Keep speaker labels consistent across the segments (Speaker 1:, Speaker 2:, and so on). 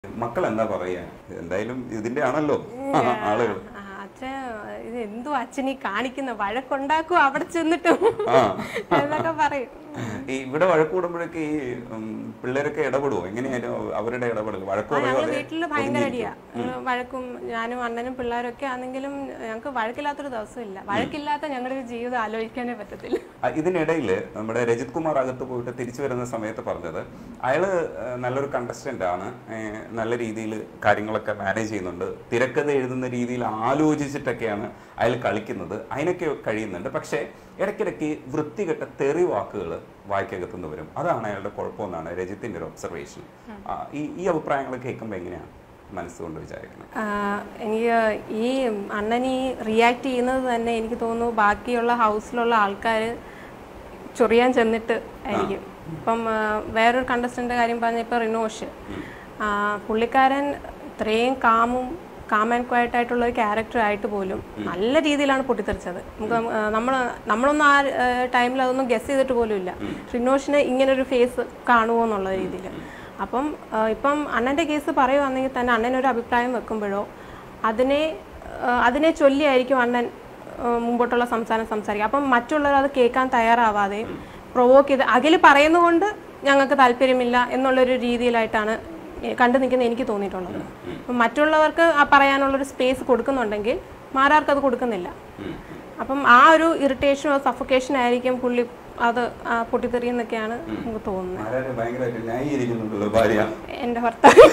Speaker 1: മക്കൾ എന്താ പറയാ എന്തായാലും ഇതിന്റെ ആണല്ലോ ആളുകൾ
Speaker 2: ആ, അച്ഛൻ ഇത് എന്തോ അച്ഛൻ ഈ കാണിക്കുന്ന വഴക്കുണ്ടാക്കും അവിടെ ചെന്നിട്ടും
Speaker 1: ആ.
Speaker 2: എന്നൊക്കെ പറയും
Speaker 1: ഈ ഇവിടെ വഴക്ക് കൂടുമ്പോഴൊക്കെ ഈ ഉം, പിള്ളേരൊക്കെ ഇടപെടുവോ എങ്ങനെയായാലും അവരുടെ ഇടപെടൽ വഴക്ക്
Speaker 2: ആ ഞങ്ങള്
Speaker 1: പറയുമോ
Speaker 2: വീട്ടില് ഭയങ്കര അടിയാ ഞങ്ങള് വഴക്കും ഞാനും അണ്ണനും പിള്ളേരും ഒക്കെ ആണെങ്കിലും ഞങ്ങൾക്ക് വഴക്കില്ലാത്തൊരു ദിവസമില്ല വഴക്കില്ലാത്ത ഞങ്ങളുടെ ഒരു ജീവിതം ആലോചിക്കാനേ പറ്റത്തില്ല
Speaker 1: ഇതിനിടയിൽ നമ്മുടെ രജിത് കുമാർ അകത്ത് പോയിട്ട് തിരിച്ചു വരുന്ന സമയത്ത് പറഞ്ഞത് അയാള് ഏഹ്, നല്ലൊരു കണ്ടസ്റ്റന്റ് ആണ് ഏഹ്, നല്ല രീതിയിൽ കാര്യങ്ങളൊക്കെ മാനേജ് ചെയ്യുന്നുണ്ട് തിരക്കഥ എഴുതുന്ന രീതിയിൽ ആലോചിച്ചിട്ടൊക്കെയാണ് അയാൾ കളിക്കുന്നത് അതിനൊക്കെ കഴിയുന്നുണ്ട് പക്ഷേ ഇടയ്ക്കിടയ്ക്ക് വൃത്തികെട്ട തെറി വാക്കുകൾ വായിക്കകത്തുനിന്ന് വരും അതാണ് അയാളുടെ കുഴപ്പമെന്നാണ് രജിത്തിന്റെ ഒരു ഒബ്സർവേഷൻ ഈ ഈ അഭിപ്രായങ്ങൾ കേൾക്കുമ്പോൾ എങ്ങനെയാണ് മനസ്സുകൊണ്ട് വിചാരിക്കുന്നത്
Speaker 2: ആ, എനിക്ക് ഈ അണ്ണൻ ഈ റിയാക്ട് ചെയ്യുന്നത് തന്നെ എനിക്ക് തോന്നുന്നു ബാക്കിയുള്ള ഹൗസിലുള്ള ആൾക്കാർ ചൊറിയാൻ ചെന്നിട്ട് ആയിരിക്കും ഇപ്പം ആ, വേറൊരു കണ്ടസ്റ്റന്റ് കാര്യം പറഞ്ഞ ഇപ്പം റിനോഷ് ആ, പുള്ളിക്കാരൻ ഇത്രയും കാമും കാം ആൻഡ് ക്വയറ്റ് ആയിട്ടുള്ള ഒരു ക്യാരക്ടർ ആയിട്ട് പോലും നല്ല രീതിയിലാണ് പൊട്ടിത്തെറിച്ചത് നമുക്ക് നമ്മൾ നമ്മളൊന്നും ആ ടൈമിൽ അതൊന്നും ഗസ് ചെയ്തിട്ട് പോലും ഇല്ല റിനോഷിന് ഇങ്ങനൊരു ഫേസ് കാണുമോ എന്നുള്ള രീതിയിൽ അപ്പം ആ, ഇപ്പം അണ്ണൻ്റെ കേസ് പറയുവാണെങ്കിൽ തന്നെ അണ്ണൻ ഒരു അഭിപ്രായം വെക്കുമ്പോഴോ അതിനെ ആ, അതിനെ ചൊല്ലിയായിരിക്കും അണ്ണൻ ആ, മുമ്പോട്ടുള്ള സംസാരം സംസാരിക്കുക അപ്പം മറ്റുള്ളവർ അത് കേൾക്കാൻ തയ്യാറാവാതെ പ്രൊവോക്ക് ചെയ്ത് അഖിൽ പറയുന്നതുകൊണ്ട് ഞങ്ങൾക്ക് താല്പര്യമില്ല എന്നുള്ളൊരു രീതിയിലായിട്ടാണ് എ- കണ്ടു നിൽക്കുന്ന എനിക്ക് തോന്നിയിട്ടുള്ളത് അപ്പം മറ്റുള്ളവർക്ക് ആ പറയാനുള്ളൊരു സ്പേസ് കൊടുക്കുന്നുണ്ടെങ്കിൽ മാരാർക്ക് അത് കൊടുക്കുന്നില്ല അപ്പം ആ ഒരു ഇറിറ്റേഷനോ സഫോക്കേഷൻ ആയിരിക്കും പുള്ളി അത് ആ പൊട്ടിത്തെറിയെന്നൊക്കെയാണ് നമുക്ക് തോന്നുന്നത്
Speaker 1: ആരാരും ഭയങ്കരമായിട്ട് ന്യായീകരിക്കുന്നുണ്ടല്ലോ ഭാര്യ
Speaker 2: എൻ്റെ ഭർത്താവ്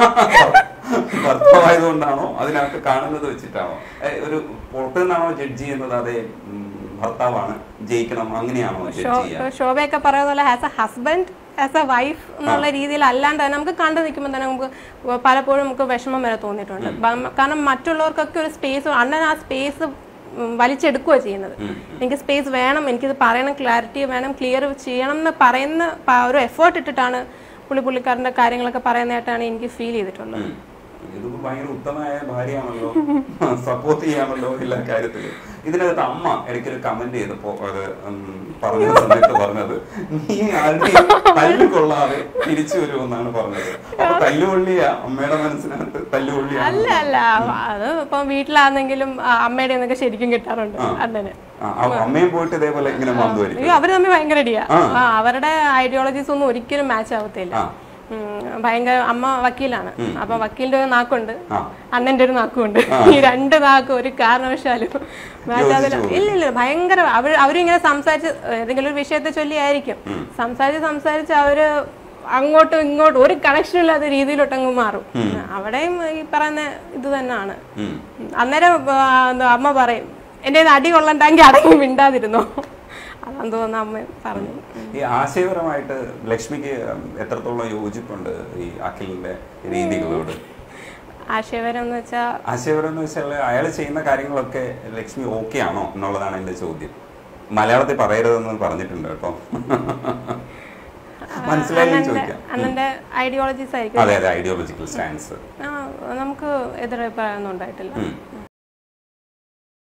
Speaker 1: ഭർത്താവായതുകൊണ്ടാണോ അതിനകത്ത് കാണുന്നത് വെച്ചിട്ടാണോ ഏ, ഒരു പുറത്തു നിന്നാണോ ജഡ്ജ് ചെയ്യുന്നത് അതെ ഉം, ഭർത്താവാണ് ജയിക്കണം അങ്ങനെയാണോ ജഡ്ജ്
Speaker 2: ശോ-
Speaker 1: ചെയ്യാൻ
Speaker 2: ശോഭയൊക്കെ പറയുന്ന പോലെ as a husband as a wife എന്നുള്ള രീതിയിൽ അല്ലാണ്ട് തന്നെ നമുക്ക് കണ്ടു നിൽക്കുമ്പോൾ തന്നെ നമുക്ക് പലപ്പോഴും നമുക്ക് വിഷമം വരെ തോന്നിയിട്ടുണ്ട് ബ- കാരണം മറ്റുള്ളവർക്കൊക്കെ ഒരു സ്പേസ് അണ്ണൻ ആ സ്പേസ് വലിച്ചെടുക്കുക ചെയ്യുന്നത് എനിക്ക് സ്പേസ് വേണം എനിക്കിത് പറയണം ക്ലാരിറ്റി വേണം ക്ലിയർ ചെയ്യണം എന്ന് പറയുന്ന പ- ഒരു എഫേർട്ട് ഇട്ടിട്ടാണ് പുള്ളി പുള്ളിക്കാരൻ്റെ കാര്യങ്ങളൊക്കെ പറയുന്നതായിട്ടാണ് എനിക്ക് ഫീൽ ചെയ്തിട്ടുള്ളത്
Speaker 1: ഇതിപ്പോ ഭയങ്കര ഉത്തമമായ ഭാര്യയാണല്ലോ സപ്പോർട്ട് ചെയ്യാമല്ലോ എല്ലാ കാര്യത്തിലും ഇതിനകത്ത് അമ്മ ഇടയ്ക്കൊരു കമന്റ് ചെയ്തപ്പോ അത് ഉം, പറഞ്ഞ സമയത്ത് പറഞ്ഞത് നീ ആരുടെയും തല്ല് കൊള്ളാതെ തിരിച്ചു വരുമെന്നാണ് പറഞ്ഞത് അപ്പൊ തല്ലുകൊള്ളിയ അമ്മയുടെ മനസ്സിനകത്ത് തല്ലുകൊള്ളിയ
Speaker 2: അല്ല അല്ല അത് ഇപ്പം വീട്ടിലാണെങ്കിലും ആ, അമ്മയുടെ എന്നൊക്കെ ശരിക്കും കിട്ടാറുണ്ട് അണ്ണന്
Speaker 1: അമ്മയും പോയിട്ട് ഇതേപോലെ ഇങ്ങനെ മാന്തുമായിരിക്കും
Speaker 2: അയ്യോ അവര് തമ്മിൽ ഭയങ്കര അടിയാ ആ അവരുടെ ഐഡിയോളജീസ് ഒന്നും ഒരിക്കലും മാച്ച് ആവത്തില്ല
Speaker 1: ആ.
Speaker 2: ഉം, ഭയങ്കര അമ്മ വക്കീലാണ് അപ്പൊ വക്കീലിന്റെ ഒരു നാക്കുണ്ട്
Speaker 1: ആ.
Speaker 2: അണ്ണന്റെ ഒരു നാക്കുണ്ട് ഈ രണ്ട് നാക്കും ഒരു കാരണവശാലും match ആവില്ല. ഇല്ല ഇല്ല ഭയങ്കര അവർ അവരിങ്ങനെ സംസാരിച്ച് ഏതെങ്കിലും ഒരു വിഷയത്തെ ചൊല്ലിയായിരിക്കും സംസാരിച്ച് സംസാരിച്ച് അവര് അങ്ങോട്ടും ഇങ്ങോട്ടും ഒരു കണക്ഷൻ ഇല്ലാത്ത രീതിയിലോട്ടങ്ങ് മാറും അവിടെയും ഈ പറയുന്ന ഇത് തന്നെയാണ്
Speaker 1: ഉം.
Speaker 2: അന്നേരം ആ, എന്താ അമ്മ പറയും എന്റെ കയ്യിന്ന് അടി കൊള്ളണ്ടെങ്കിൽ അടങ്ങി മിണ്ടാതിരുന്നോ അതാന്ന് തോന്നുന്നു അമ്മ പറഞ്ഞു
Speaker 1: ഈ ആശയപരമായിട്ട് ലക്ഷ്മിക്ക് എത്രത്തോളം യോജിപ്പുണ്ട് ഈ അഖിലിന്റെ രീതികളോട്
Speaker 2: ആശയപരം എന്ന് വെച്ചാൽ
Speaker 1: ആശയപരം എന്ന് വെച്ചാൽ അയാൾ ചെയ്യുന്ന കാര്യങ്ങളൊക്കെ ലക്ഷ്മി ഓക്കെ ആണോ എന്നുള്ളതാണ് എന്റെ ചോദ്യം മലയാളത്തിൽ പറയരുതെന്ന് പറഞ്ഞിട്ടുണ്ട് കേട്ടോ മനസ്സിലായി ചോദിക്കാം
Speaker 2: അണ്ണന്റെ ഐഡിയോളജീസ് ആയിരിക്കും
Speaker 1: അതെ അതെ ഐഡിയോളജിക്കൽ സ്റ്റാൻസ്
Speaker 2: ആ നമുക്ക് എതിരഭിപ്രായമൊന്നും ഉണ്ടായിട്ടില്ല